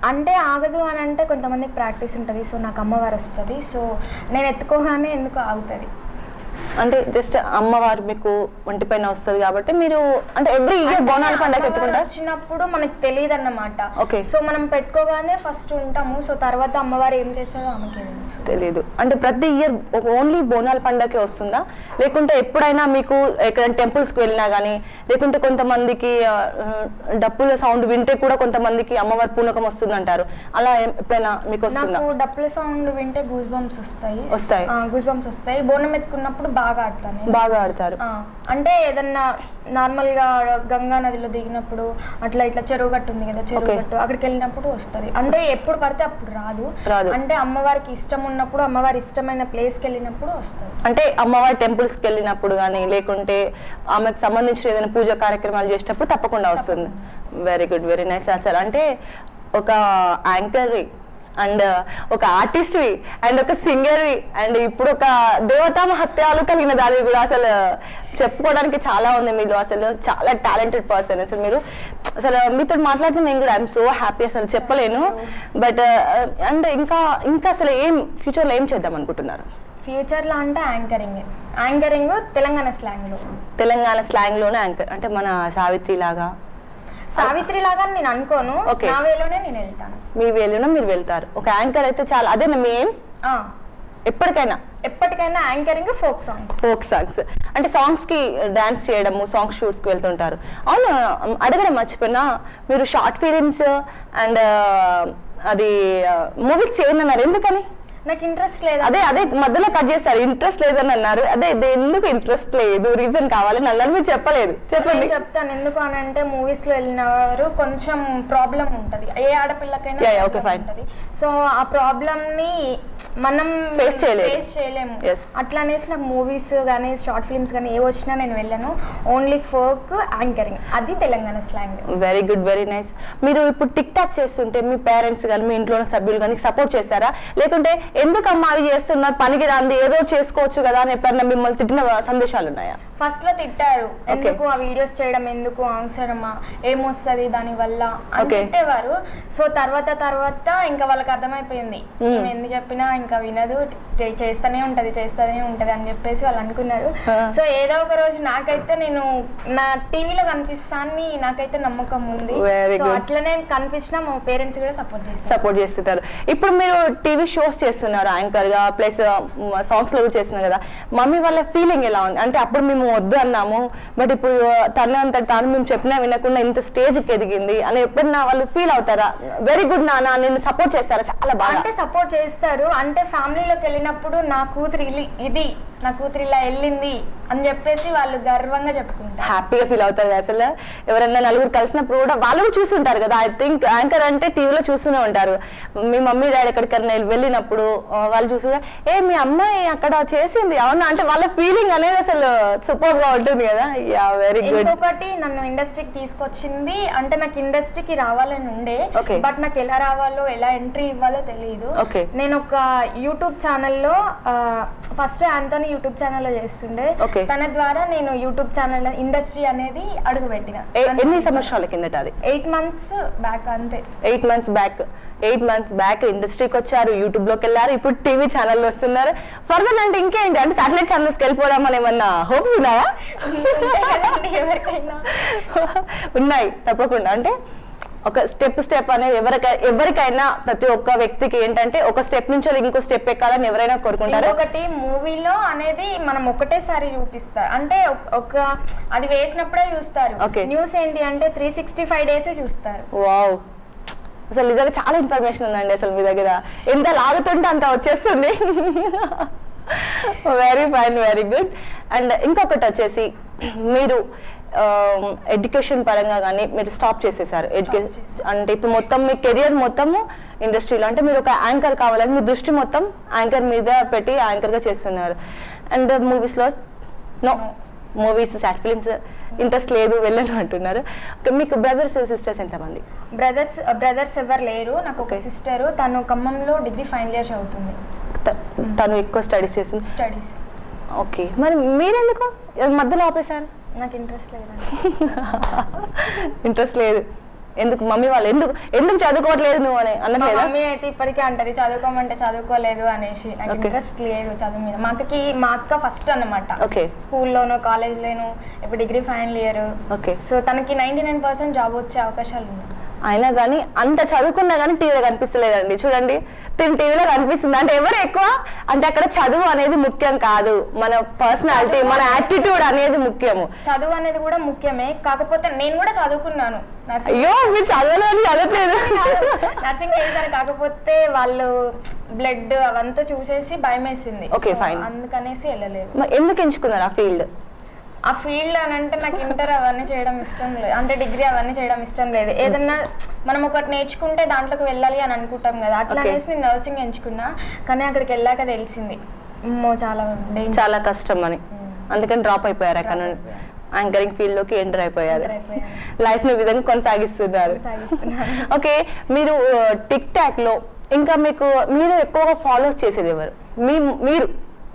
అంటే ఆగదు అని అంటే కొంతమందికి ప్రాక్టీస్ ఉంటుంది సో నాకు అమ్మవారు వస్తుంది సో నేను ఎత్తుకోగానే ఎందుకు ఆగుతుంది అంటే జస్ట్ అమ్మవారు మీకు ఒంటి పైన వస్తుంది కాబట్టి మీరు అంటే ఎవ్రీ ఇయర్ బోనాల పండుగ అమ్మవారు ఎత్తుకుంటారు వచ్చినప్పుడు మనకు తెలియదు అన్నమాట Okay. సో మనం పెట్టుకోగానే ఫస్ట్ ఉంటాము సో తర్వాత అమ్మవారు ఏం చేస్తుందో ఆమెకి తెలుసు తెలియదు అంటే ప్రతి ఇయర్ ఓన్లీ బోనాల పండగకే వస్తుందా లేకుంటే ఎప్పుడైనా మీకు ఎక్కడ టెంపుల్స్కి వెళ్ళినా కానీ లేకుంటే కొంతమందికి ఆ, ఆ, డప్పుల సౌండ్ వింటే కూడా కొంతమందికి అమ్మవారి పూనకం వస్తుంది అంటారు అలా ఏం- ఎప్పుడైనా మీకు వస్తుందా నాకు డప్పుల సౌండ్ వింటే గూస్ బంప్స్ వస్తాయి వస్తాయి. గూస్ బంప్స్ వస్తాయి బోనం ఎత్తుకున్నప్పుడు బాగా ఆడతాను నేను. బాగా ఆడతారు ఆ, అంటే ఏదన్నా నార్మల్ గా గంగా నదిలో దిగినప్పుడు అట్లా ఇట్లా చెరువు గట్టు ఉంది కదా చెరువు Okay. గట్టు అక్కడికి వెళ్ళినప్పుడు వస్తది అంటే ఎప్పుడు పడితే అప్పుడు రాదు రాదు. అంటే అమ్మవారికి ఇష్టం ఉన్నప్పుడు అమ్మవారి ఇష్టమైన ప్లేస్ కి వెళ్ళినప్పుడు వస్తుంది అంటే అమ్మవారి టెంపుల్స్కి వెళ్ళినప్పుడు కానీ లేకుంటే ఆమెకు సంబంధించిన ఏదైనా పూజ కార్యక్రమాలు చేసినప్పుడు తప్పకుండా వస్తుంది వెరీ గుడ్ వెరీ నైస్ అసలు అంటే ఒక యాంకర్వి అండ్ ఒక ఆర్టిస్ట్వి అండ్ ఒక సింగర్వి అండ్ ఇప్పుడు ఒక దేవతా మహత్యాలు కలిగిన దాని కూడా అసలు చెప్పుకోవడానికి చాలా ఉంది మీలో అసలు చాలా టాలెంటెడ్ పర్సన్ అసలు మీరు అసలు మీతో మాట్లాడితే నేను కూడా ఐఎమ్ సో హ్యాపీ అసలు చెప్పలేను బట్ అండ్ ఇంకా ఇంకా అసలు ఏం ఫ్యూచర్లో ఏం చేద్దాం అనుకుంటున్నారు ఫ్యూచర్ లో అంటే యాంకరింగ్ యాంకరింగ్ తెలంగాణ స్లాంగ్ లో తెలంగాణ స్లాంగ్ లోనే యాంకర్ అంటే మన సావిత్రి లాగా సావిత్రి లాగా నేను అనుకోను Okay. నా వేలోనే నేను వెళ్తాను మీ వేలున మీరు వెళ్తారు ఒక యాంకర్ అయితే చాలా అదే మీ ఏం ఆ, ఎప్పటికైనా ఎప్పటికైనా anchoring folk songs folk songs అంటే సాంగ్స్ కి డాన్స్ చేయడము సాంగ్ షూట్స్ కి వెళ్తుంటారు అవును అడగడం మర్చిపోయినా మీరు షార్ట్ ఫిలిమ్స్ అండ్ అది మూవీస్ చేయనన్నారు ఎందుకని నాకు ఇంట్రెస్ట్ లేదు అదే అదే మధ్యలో కట్ చేస్తారు ఇంట్రెస్ట్ లేదని అన్నారు అదే ఇది ఎందుకు ఇంట్రెస్ట్ లేదు రీజన్ కావాలని అన్నారు మీరు చెప్పలేదు చెప్పండి నేను చెప్తాను ఎందుకు అని అంటే మూవీస్ లో వెళ్ళిన వారు కొంచెం ప్రాబ్లం ఉంటది ఏ ఆడపిల్లకైనా Yeah, yeah, okay, problem fine. ఉంటది సో ఆ ప్రాబ్లం ని మనం Face చేయలేరు. ఫేస్ చేయలేము Yes. అట్లా అనేసి నాకు మూవీస్ కానీ షార్ట్ ఫిల్మ్స్ కానీ ఏ వచ్చినా నేను వెళ్ళాను ఓన్లీ ఫోక్ యాంకరింగ్ అది Telangana slang very good very nice మీరు ఇప్పుడు టిక్ టాక్ చేస్తుంటే మీ పేరెంట్స్ కానీ మీ ఇంట్లో ఉన్న సభ్యులు కానీ సపోర్ట్ చేస్తారా లేకుంటే ఎందుకమ్మా అవి చేస్తున్నారు పనికి రాంది ఏదో ఒకటి చేసుకోవచ్చు కదా అని ఎప్పుడన్నా మిమ్మల్ని తిట్టిన సందేశాలు ఉన్నాయా ఫస్ట్ లో తిట్టారు ఎందుకు ఆ వీడియోస్ చేయడం ఎందుకు అవసరమా ఏమొస్తుంది దాని వల్ల అని Okay. తిట్టేవారు సో తర్వాత తర్వాత ఇంకా వాళ్ళకి అర్థమైపోయింది Hmm. మేము ఎన్ని చెప్పినా ఇంకా వినదు చే- చేస్తూనే ఉంటది చేస్తూనే ఉంటది అని చెప్పేసి వాళ్ళు అనుకున్నారు Ah. సో ఏదో ఒక రోజు నాకైతే నేను నా టీవీలో కనిపిస్తాన్ని నాకైతే నమ్మకం ఉంది Very సో good. అట్లనే కనిపించినా మా పేరెంట్స్ కూడా సపోర్ట్ చేస్తారు సపోర్ట్ చేస్తుంటారు ఇప్పుడు మీరు టీవీ షోస్ చేస్తున్నారు యాంకర్ గా ప్లస్ సాంగ్స్ లో కూడా చేస్తున్నారు కదా మమ్మీ వాళ్ళ ఫీలింగ్ ఎలా ఉంది అంటే అప్పుడు మేము వద్దు అన్నాము బట్ ఇప్పుడు తన అంత తాను మేము చెప్పినా వినకుండా ఇంత స్టేజ్ కి ఎదిగింది అని ఎప్పుడన్నా వాళ్ళు ఫీల్ అవుతారా వెరీ గుడ్ నాన్న నేను సపోర్ట్ చేస్తారా చాలా బాగా అంటే సపోర్ట్ చేస్తారు అంటే ఫ్యామిలీలోకి వెళ్ళినప్పుడు నా కూతురు ఇల్లి- ఇది నా కూతురు ఇలా వెళ్ళింది అని చెప్పేసి వాళ్ళు గర్వంగా చెప్పుకుంటారు హ్యాపీగా ఫీల్ అవుతారు అసలు ఎవరైనా నలుగురు కలిసినప్పుడు కూడా వాళ్ళు కూడా చూస్తుంటారు కదా ఐ థింక్ యాంకర్ అంటే టీవీలో చూస్తూనే ఉంటారు మీ మమ్మీ డాడీ ఎక్కడికైనా వెళ్ళినప్పుడు ఆ, వాళ్ళు చూసి ఏ మీ అమ్మాయి అక్కడ చేసింది అవునా అంటే వాళ్ళ ఫీలింగ్ అనేది అసలు సూపర్ గా ఉంటుంది కదా యా వెరీ గుడ్ ఇంకొకటి నన్ను ఇండస్ట్రీకి తీసుకొచ్చింది అంటే నాకు ఇండస్ట్రీకి రావాలని ఉండే Okay. బట్ నాకు ఎలా రావాలో ఎలా ఎంట్రీ ఇవ్వాలో తెలియదు Okay. నేను ఒక యూట్యూబ్ ఛానల్లో ఫస్ట్ ఆంటోని యూట్యూబ్ ఛానల్లో చేస్తుండే Okay. తన ద్వారా నేను యూట్యూబ్ ఛానల్ ఇండస్ట్రీ అనేది అడుగుపెట్టిన ఎన్ని సంవత్సరాల కిందట అది ఎయిట్ మంత్స్ బ్యాక్ అంతే eight months back eight months back ఇండస్ట్రీకి వచ్చారు యూట్యూబ్ లోకి వెళ్ళారు ఇప్పుడు టీవీ ఛానల్ వస్తున్నారు ఫర్దర్ అంటే ఇంకేంటి అంటే సాటిలైట్ ఛానల్స్కి వెళ్ళిపోవడం అని ఏమన్నా హోప్స్ ఉన్నాయా అంతే కదండి ఎవరికైనా ఉన్నాయి తప్పకుండా అంటే ఒక స్టెప్ స్టెప్ అనేది ఎవరికై ఎవరికైనా ప్రతి ఒక్క వ్యక్తికి ఏంటంటే ఒక స్టెప్ నుంచి ఇంకో స్టెప్ ఎక్కాలని ఎవరైనా కోరుకుంటారు ఇంకొకటి మూవీలో అనేది మనం ఒకటేసారి చూపిస్తారు అంటే ఒక- ఒక అది వేసినప్పుడే చూస్తారు Okay. న్యూస్ ఏంటి అంటే త్రీ సిక్స్టీ ఫైవ్ డేస్ చూస్తారు వావ్ అసలు నిజంగా చాలా ఇన్ఫర్మేషన్ ఉందండి అసలు మీ దగ్గర ఎంత లాగుతుంటే అంత వచ్చేస్తుంది very fine very good and ఇంకొకటి వచ్చేసి మీరు ఎడ్యుకేషన్ పరంగా కానీ మీరు స్టాప్ చేసేసారు ఎడ్యుకేషన్ చేసేసాను. అంటే ఇప్పుడు మొత్తం మీ కెరియర్ మొత్తము ఇండస్ట్రీలో అంటే మీరు ఒక యాంకర్ కావాలని మీ దృష్టి మొత్తం యాంకర్ మీద పెట్టి యాంకర్గా చేస్తున్నారు అండ్ మూవీస్లో no movies short films interest లేదు వెళ్ళను అంటున్నారు Okay, మీకు బ్రదర్స్ సిస్టర్స్ ఎంతమంది బ్రదర్స్ బ్రదర్స్ ఎవరు లేరు నాకు ఒక Okay. సిస్టర్ తను ఖమ్మంలో డిగ్రీ ఫైనల్ ఇయర్ చదువుతుంది త- తను ఎక్కువ స్టడీస్ చేస్తుంది స్టడీస్ ఓకే మరి మీరెందుకు మధ్యలో ఆపేశారు నాకు ఇంట్రెస్ట్ లేదండి ఇంట్రెస్ట్ లేదు ఎందుకు మమ్మీ వాళ్ళు ఎందుకు ఎందుకు చదువుకోవట్లేదు నువ్వు అని మా అనట్లేదా మమ్మీ అయితే ఇప్పటికే అంటది చదువుకోమంటే చదువుకోలేదు అనేసి నాకు Okay. ఇంట్రెస్ట్ లేదు చదువు మీద మా అక్కకి మా అక్క ఫస్ట్ అన్నమాట ఓకే స్కూల్లోను కాలేజ్లోను ఇప్పుడు degree final year okay so తనకి నైన్టీ నైన్ పర్సెంట్ జాబ్ వచ్చే అవకాశాలు ఉన్నాయి అయినా కానీ అంత చదువుకున్నా కానీ టీవీలో కనిపిస్తలేదండి చూడండి తిని టీవీలో కనిపిస్తుంది అంటే ఎవరు ఎక్కువ అంటే అక్కడ చదువు అనేది ముఖ్యం కాదు మన పర్సనాలిటీ మన యాటిట్యూడ్ అనేది ముఖ్యము చదువు అనేది కూడా ముఖ్యమే కాకపోతే నేను కూడా చదువుకున్నాను నర్సింగ్ అయ్యో మీరు చదవలేదు చదవట్లేదు నర్సింగ్ చేశాను కాకపోతే వాళ్ళు బ్లడ్ అవంతా చూసేసి భయం వేసింది Okay, So, fine. అందుకనేసి వెళ్ళలేదు మరి ఎందుకు ఎంచుకున్నారు ఆ ఫీల్డ్ ఆ ఫీల్డ్ అని అంటే నాకు ఇంటర్ అవన్నీ చేయడం ఇష్టం లేదు అంటే డిగ్రీ అవన్నీ చేయడం ఇష్టం లేదు ఏదన్నా మనం ఒకటి నేర్చుకుంటే దాంట్లోకి వెళ్ళాలి అని అనుకుంటాం కదా అట్లా Okay. అనేసి నేను నర్సింగ్ ఎంచుకున్నా కానీ అక్కడికి వెళ్ళాక తెలిసింది అమ్మో చాలా డేంజర్ చాలా కష్టం అని అందుకని డ్రాప్ అయిపోయారు అక్కడ నుండి యాంకరింగ్ ఫీల్డ్ లోకి ఎంటర్ అయిపోయారు Enter అయిపోయాను. లైఫ్ ని ఈ విధంగా కొనసాగిస్తున్నారు కొనసాగిస్తున్నాను. ఓకే మీరు టిక్ టాక్ లో ఇంకా మీకు మీరు ఎక్కువగా ఫాలోస్ చేసేది ఎవరు మీ మీరు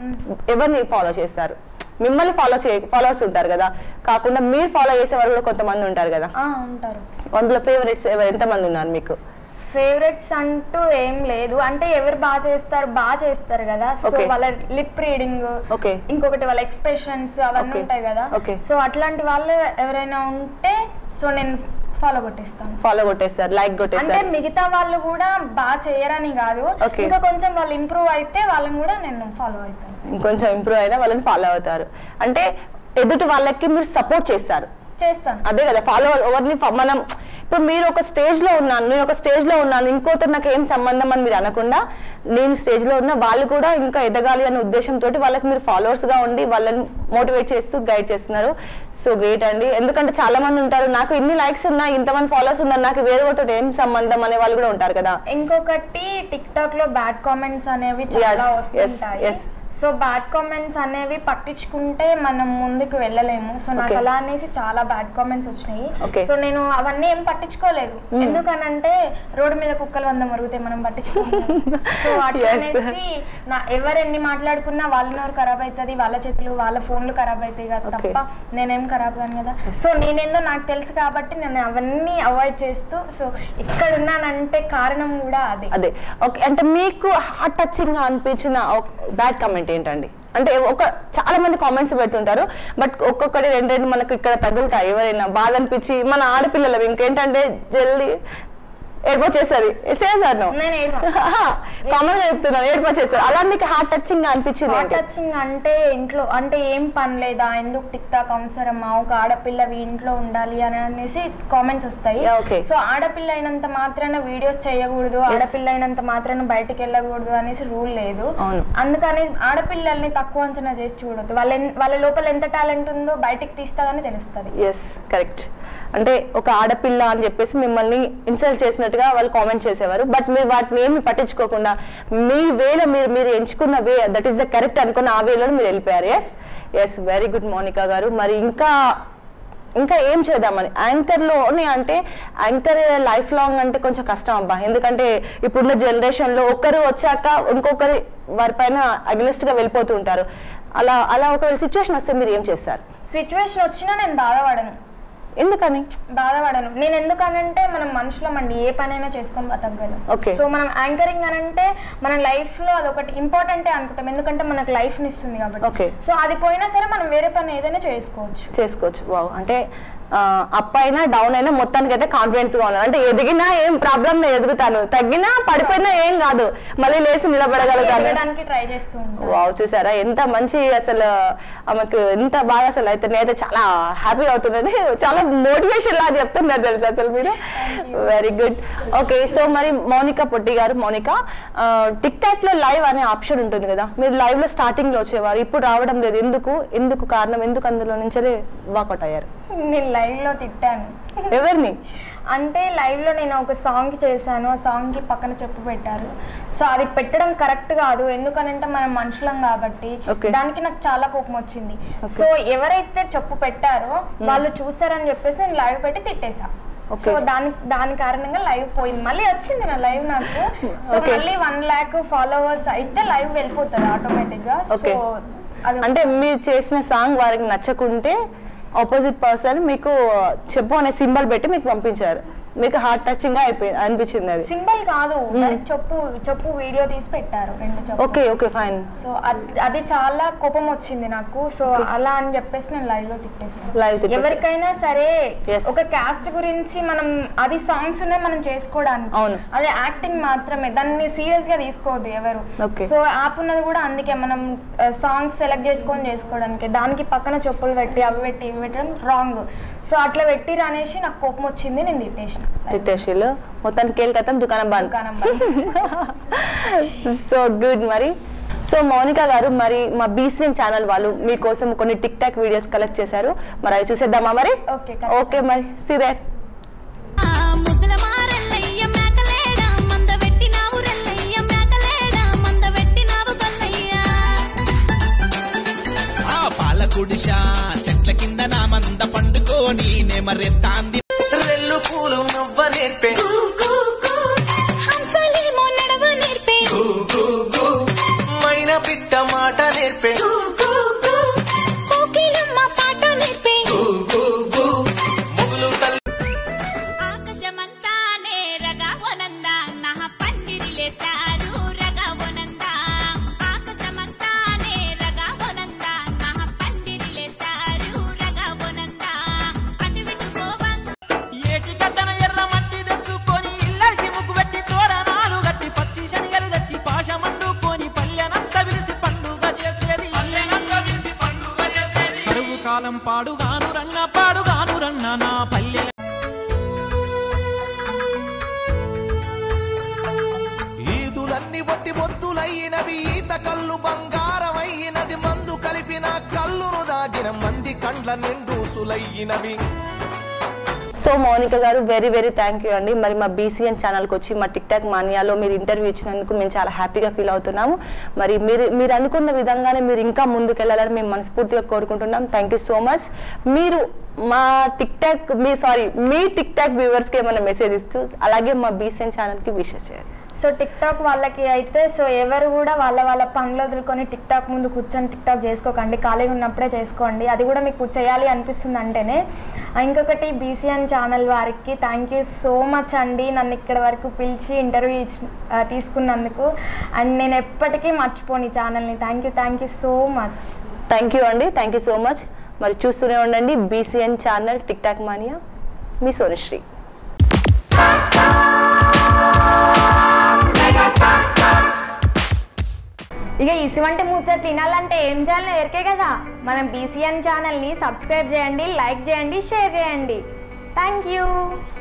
ఎవరిని ఫాలో చేస్తారు మిమ్మల్ని ఫాలో చే ఫాలోవర్స్ ఉంటారు కదా కాకుండా మీరు ఫాలో చేసేవారు కూడా కొంతమంది ఉంటారు కదా ఆ, ఉంటారు అందులో ఫేవరెట్స్ ఎవరు ఎంతమంది ఉన్నారు మీకు ఫేవరెట్స్ అంటూ ఏం లేదు అంటే ఎవరు బాగా చేస్తారు బాగా చేస్తారు కదా సో Okay. వాళ్ళ లిప్ రీడింగ్ ఓకే ఇంకొకటి వాళ్ళ ఎక్స్ప్రెషన్స్ అవన్నీ Okay. ఉంటాయి కదా Okay. సో అట్లాంటి వాళ్ళు ఎవరైనా ఉంటే సో నేను ఫాలో కొట్టిస్తాను ఫాలో కొట్టేస్తారు లైక్ అంటే కొట్టేస్తారు మిగతా వాళ్ళు కూడా బాగా చేయరని కాదు Okay. ఇంకా కొంచెం వాళ్ళు ఇంప్రూవ్ అయితే వాళ్ళని కూడా నేను ఫాలో అవుతాను ఇంకొంచెం ఇంప్రూవ్ అయినా వాళ్ళని ఫాలో అవుతారు అంటే ఎదుటి వాళ్ళకి మీరు సపోర్ట్ చేస్తారు చేస్తాను అదే కదా ఫాలో ఎవరిని ఫ- మనం ఇప్పుడు మీరు ఒక స్టేజ్ లో ఉన్నాను నేను ఒక స్టేజ్ లో ఉన్నాను ఇంకోతో నాకు ఏం సంబంధం అని మీరు అనకుండా నేను స్టేజ్ లో ఉన్న వాళ్ళు కూడా ఇంకా ఎదగాలి అనే ఉద్దేశంతో వాళ్ళకి మీరు ఫాలోవర్స్ గా ఉండి వాళ్ళని మోటివేట్ చేస్తూ గైడ్ చేస్తున్నారు సో గ్రేట్ అండి ఎందుకంటే చాలా మంది ఉంటారు నాకు ఇన్ని లైక్స్ ఉన్నాయి ఇంతమంది ఫాలోవర్స్ ఉన్నారు నాకు వేరే వాళ్ళతో ఏం సంబంధం అనే వాళ్ళు కూడా ఉంటారు కదా ఇంకొకటి టిక్ టాక్ లో బ్యాడ్ కామెంట్స్ అనేవి చాలా Yes, yes, వస్తుంటాయి yes. సో బ్యాడ్ కామెంట్స్ అనేవి పట్టించుకుంటే మనం ముందుకు వెళ్ళలేము సో నాకు Okay. అలా అనేసి చాలా బ్యాడ్ కామెంట్స్ వచ్చినాయి Okay. సో నేను అవన్నీ ఏం పట్టించుకోలేదు ఎందుకనంటే రోడ్డు మీద కుక్కలు వంద మరుగుతాయి మనం పట్టించుకోలేదు సో అట్లా Yes. అనేసి నా ఎవరు ఎన్ని మాట్లాడుకున్నా వాళ్ళ నోరు ఖరాబ్ అవుతుంది వాళ్ళ చేతులు వాళ్ళ ఫోన్లు ఖరాబ్ అవుతాయి కదా Okay. తప్ప నేనేం ఖరాబ్ కాను కదా సో నేనేందో నాకు తెలుసు కాబట్టి నేను అవన్నీ అవాయిడ్ చేస్తూ సో ఇక్కడ ఉన్నానంటే కారణం కూడా అదే అదే ఓకే అంటే మీకు హార్ట్ టచింగ్ గా అనిపించిన బ్యాడ్ కామెంట్ ఏంటండి అంటే ఒక చాలా మంది కామెంట్స్ పెడుతుంటారు బట్ ఒక్కొక్కటి రెండు రెండు మనకు ఇక్కడ తగులుతాయి ఎవరైనా బాధ అనిపించి మన ఆడపిల్లలు ఇంకేంటంటే జల్దీ ఏడ్పొచ్చేస్తుంది సార్ నేను ఏమో కామన్ గా చెప్తున్నాను ఏడ్పొచ్చేస్తారు అలా మీకు హార్ట్ టచింగ్ గా అనిపించింది హార్ట్ ఏంటి టచింగ్ అంటే ఇంట్లో అంటే ఏం పని లేదా ఎందుకు టిక్ టాక్ అవసరమా ఒక ఆడపిల్లవి ఇంట్లో ఉండాలి అని అనేసి కామెంట్స్ వస్తాయి Yeah, okay. సో ఆడపిల్ల అయినంత మాత్రాన వీడియోస్ చేయకూడదు ఆడపిల్ల అయినంత మాత్రాన బయటికి వెళ్ళకూడదు అనేసి రూల్ లేదు అవును. అందుకని ఆడపిల్లల్ని తక్కువ అంచనా చేసి చూడొద్దు వాళ్ళ ఎన్- వాళ్ళ లోపల ఎంత టాలెంట్ ఉందో బయటికి తీస్తాగానే తెలుస్తుంది ఎస్ కరెక్ట్ అంటే ఒక ఆడపిల్ల అని చెప్పేసి మిమ్మల్ని ఇన్సల్ట్ చేసినట్టుగా వాళ్ళు కామెంట్ చేసేవారు బట్ మీరు వాటిని ఏమి పట్టించుకోకుండా మీ వేలో మీరు మీరు ఎంచుకున్న way that is the correct అనుకున్న ఆ వేలో మీరు వెళ్ళిపోయారు yes yes very good Monika గారు మరి ఇంకా ఇంకా ఏం చేద్దామని యాంకర్లోని అంటే యాంకర్ లైఫ్ లాంగ్ అంటే కొంచెం కష్టం అబ్బా ఎందుకంటే ఇప్పుడున్న జనరేషన్లో ఒకరు వచ్చాక ఇంకొకరి వారిపైన అగ్నెస్ట్ గా వెళ్ళిపోతూ ఉంటారు అలా అలా ఒకవేళ సిచ్యువేషన్ వస్తే మీరు ఏం చేస్తారు సిచ్యువేషన్ వచ్చినా నేను బాధపడను ఎందుకని బాధపడను నేను ఎందుకనంటే మనం మనుషులం అండి ఏ పనైనా చేసుకొని బతకగలం Okay. సో మనం యాంకరింగ్ అని అంటే మన లైఫ్ లో అదొకటి ఇంపార్టెంటే అనుకుంటాం ఎందుకంటే మనకు లైఫ్ ని ఇస్తుంది కాబట్టి Okay. సో అది పోయినా సరే మనం వేరే పని ఏదైనా చేసుకోవచ్చు చేసుకోవచ్చు వావ్ అంటే అప్ అయినా డౌన్ అయినా మొత్తానికి అయితే కాన్ఫిడెన్స్ గా ఉన్నాను అంటే ఎదిగినా ఏం ప్రాబ్లం నేను ఎదుగుతాను తగ్గినా పడిపోయినా ఏం కాదు మళ్ళీ లేచి నిలబడగలుగుతాను ఎదగడానికి ట్రై చేస్తూ ఉంటాను వావ్ చూసారా ఎంత మంచి అసలు ఆమెకు ఎంత బాగా అసలు అయితే నేనైతే చాలా హ్యాపీ అవుతున్నాను చాలా మోటివేషన్ లా చెప్తున్నారు తెలుసు అసలు మీరు వెరీ గుడ్ ఓకే సో మరి మౌనిక పొట్టి గారు మౌనిక టిక్ టాక్ లో లైవ్ అనే ఆప్షన్ ఉంటుంది కదా మీరు లైవ్ లో స్టార్టింగ్ లో వచ్చేవారు ఇప్పుడు రావడం లేదు ఎందుకు ఎందుకు కారణం ఎందుకు అందులో నుంచే వాకౌట్ అయ్యారు నేను లైవ్ లో తిట్టాను ఎవరిని అంటే లైవ్ లో నేను ఒక సాంగ్ చేశాను ఆ సాంగ్ కి పక్కన చెప్పు పెట్టారు సో అది పెట్టడం కరెక్ట్ కాదు ఎందుకనంటే మనం మనుషులం కాబట్టి Okay. దానికి నాకు చాలా కోపం వచ్చింది Okay. సో ఎవరైతే చెప్పు పెట్టారో వాళ్ళు చూసారని చెప్పేసి నేను లైవ్ పెట్టి తిట్టేసా Okay. సో దాని దాని కారణంగా లైవ్ పోయింది మళ్ళీ వచ్చింది నా లైవ్ నాకు సో Okay. మళ్ళీ వన్ ల్యాక్ ఫాలోవర్స్ అయితే లైవ్ వెళ్ళిపోతుంది ఆటోమేటిక్ గా సో Okay. అది అంటే మీరు చేసిన సాంగ్ వారికి నచ్చకుంటే ఆపోజిట్ పర్సన్ మీకు చెప్పు అనే సింబల్ పెట్టి మీకు పంపించారు మీకు హార్ట్ టచింగ్ గా అయిపోయింది అనిపించింది అది సింబల్ కాదు డైరెక్ట్ చెప్పు చెప్పు వీడియో తీసి పెట్టారు రెండు చెప్పు ఓకే ఓకే ఫైన్ సో అది- అది చాలా కోపం వచ్చింది నాకు సో అలా అని చెప్పేసి నేను లైవ్ లో తిట్టేసాను Live తిట్టేశారు. ఎవరికైనా సరే Yes. ఒక క్యాస్ట్ గురించి మనం అది సాంగ్స్ ఉన్నాయి మనం చేసుకోవడానికి అవును. అదే యాక్టింగ్ మాత్రమే దాన్ని సీరియస్ గా తీసుకోవద్దు ఎవరు Okay. సో యాప్ ఉన్నది కూడా అందుకే మనం సాంగ్స్ సెలెక్ట్ చేసుకొని చేసుకోవడానికి దానికి పక్కన చెప్పులు పెట్టి అవి పెట్టి ఇవి పెట్టడం రాంగ్ సో అట్లా పెట్టిరు అనేసి నాకు కోపం వచ్చింది నేను తిట్టేసిన తిట్టేషిలు మొత్తానికి కేల్కతం దుకాణం బంద్ దుకాణం బంద్. సో గుడ్ మరి సో మౌనిక గారు మరి మా బీసీఎం ఛానల్ వాళ్ళు మీకోసం కొన్ని టిక్ టాక్ వీడియోస్ కలెక్ట్ చేశారు మరి అవి చూసేద్దామా మరి Okay, ఖచ్చితంగా. ఓకే మరి సిదేర్ ఆ ముద్దుల మారల్లయ్య మేకలేడ మంద పెట్టినావు రల్లయ్య మేకలేడ మంద పెట్టినావు గల్లయ్య ఆ పాలకుడిషా సెట్ల కింద నా మంద పండుకోని నెమరెత్తాంది రెల్లు పూలు నవ్వ నేర్పే కూ కూ కూ హంసలేమో నడవ నేర్పే గు, గు, గు. మైన పిట్ట మాట నేర్పే కూ కూ కూ కోకిలమ్మ పాట నేర్పే గు, గు, గు. ముగులు తల్లి ఆకాశమంతా నేరగా వనందా నా పందిరిలేశారు రగా వనందా ఆకాశమంతా నేరగా వనందా నా పందిరిలేశారు రగా వనందా అటువిటు పోవంగా ఏటి గడ్డన ఎర్ర మట్టి తెచ్చుకొని ఇల్లకి ముగ్గు పెట్టి తోరణాలు గట్టి పచ్చి శనిగలు తెచ్చి పాశమందుకొని పల్లెనంత విరిసి పండుగ చేసేది కరువు కాలం పాడుగాను రన్న పాడుగాను రన్న నా పల్లె ఈదులన్నీ ఒట్టి మొద్దులయ్యినవి ఈత కళ్ళు బంగారమైనది మందు కలిపిన కల్లును దాగిన మంది కండ్ల నిండూసులయ్యినవి సో మౌనిక గారు వెరీ వెరీ థ్యాంక్ యూ అండి మరి మా బీసీఎన్ ఛానల్కి వచ్చి మా టిక్ టాక్ మానియాలో మీరు ఇంటర్వ్యూ ఇచ్చినందుకు మేము చాలా హ్యాపీగా ఫీల్ అవుతున్నాము మరి మీరు మీరు అనుకున్న విధంగానే మీరు ఇంకా ముందుకు వెళ్ళాలని మేము మనస్ఫూర్తిగా కోరుకుంటున్నాం థ్యాంక్ యూ సో మచ్ మీరు మా టిక్ టాక్ మీ సారీ మీ టిక్ టాక్ వ్యూవర్స్కి ఏమైనా మెసేజ్ ఇస్తూ అలాగే మా బీసీఎన్ ఛానల్కి విషెస్ చేయాలి సో టిక్ టాక్ వాళ్ళకి అయితే సో ఎవరు కూడా వాళ్ళ వాళ్ళ పనులు వదులుకొని టిక్ టాక్ ముందు కూర్చొని టిక్ టాక్ చేసుకోకండి ఖాళీగా ఉన్నప్పుడే చేసుకోండి అది కూడా మీకు చేయాలి అనిపిస్తుంది అంటేనే ఆ, ఇంకొకటి బీసీఎన్ ఛానల్ వారికి థ్యాంక్ యూ సో మచ్ అండి నన్ను ఇక్కడ వరకు పిలిచి ఇంటర్వ్యూ ఇచ్చి ఆ, తీసుకున్నందుకు అండ్ నేను ఎప్పటికీ మర్చిపోని ఛానల్ని thank you thank you so much thank you అండి థ్యాంక్ యూ సో మచ్ మరి చూస్తూనే ఉండండి BCN channel TikTok mania మీ సోనిశ్రీ ఇక ఇటువంటి ముచ్చట్లు తినాలంటే ఏం చేయాలో ఎరికే కదా మనం బీసీఎన్ ఛానల్ని సబ్స్క్రైబ్ చేయండి లైక్ చేయండి షేర్ చేయండి థ్యాంక్ యూ